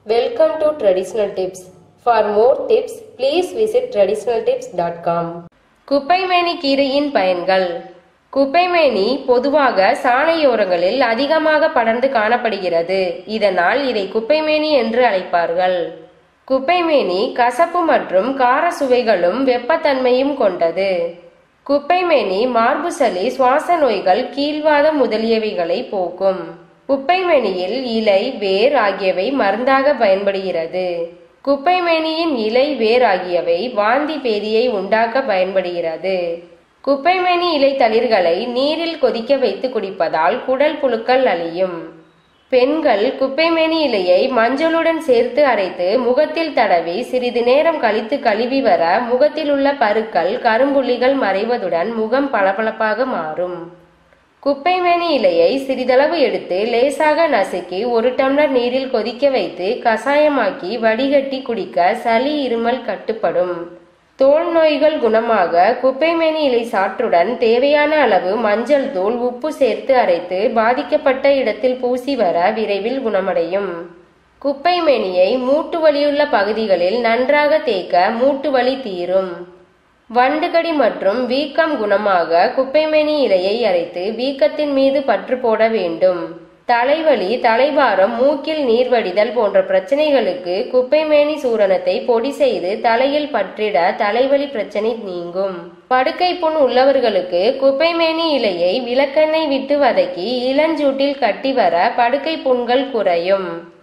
Welcome to Traditional Tips. For more tips, please visit traditionaltips.com. குப்பைமேனி கீரையின் பயன்கள் குப்பைமேனி பொதுவாக சாலையோரங்களில் அதிகமாக படர்ந்து காணப்படுகிறது இதனால் இதை குப்பைமேனி என்று அழைப்பார்கள் குப்பைமேனி கசப்பு மற்றும் கார சுவைகளும் வெப்பத்தன்மையும் கொண்டது குப்பைமேனி மார்பு சளி சுவாச நோய்கள் கீழ்வாதம் முதலியவைகளை போக்கும் குப்பைமேனியில் இலை வேர் ஆகியவை மருந்தாக பயன்படுகிறது குப்பைமேனியின் இலை வேர் ஆகியவை வாந்தி பேதியை உண்டாக்க பயன்படுகிறது குப்பைமேனி இலை தளிர்களை நீரில் கொதிக்க வைத்து குடிப்பதால் குடல் புழுக்கள் அழியும் பெண்கள் குப்பைமேனி இலையை மஞ்சளுடன் சேர்த்து அரைத்து முகத்தில் தடவி சிறிது நேரம் கழித்து கழுவி வர முகத்தில் உள்ள பருக்கள் கரும்புள்ளிகள் மறைவதுடன் முகம் பளபளப்பாக மாறும் குப்பைமேனி இலையை சிறிதளவு எடுத்து லேசாக நசுக்கி ஒரு டம்ளர் நீரில் கொதிக்க வைத்து கசாயமாக்கி வடிகட்டி குடிக்க சளி இருமல் கட்டுப்படும் தோல் நோய்கள் குணமாக குப்பைமேனி இலை சாற்றுடன் தேவையான அளவு மஞ்சள் தூள் உப்பு சேர்த்து அரைத்து பாதிக்கப்பட்ட இடத்தில் பூசி வர விரைவில் குணமடையும் குப்பைமேனியை மூட்டு வலியுள்ள பகுதிகளில் நன்றாக தேய்க்க மூட்டு வலி தீரும் வண்டுகடி மற்றும் வீக்கம் குணமாக குப்பைமேனி இலையை அரைத்து வீக்கத்தின் மீது பற்று போட வேண்டும் தலைவலி தலைபாரம் மூக்கில் நீர் வடிதல் போன்ற பிரச்சனைகளுக்கு குப்பைமேனி சூரணத்தை பொடி செய்து தலையில் பற்றிட தலைவலி பிரச்சனை நீங்கும் படுக்கை புண் உள்ளவர்களுக்கு குப்பைமேனி இலையை விளக்கெண்ணெய் விட்டு வதக்கி இளஞ்சூட்டில் கட்டி வர படுக்கை புண்கள் குறையும்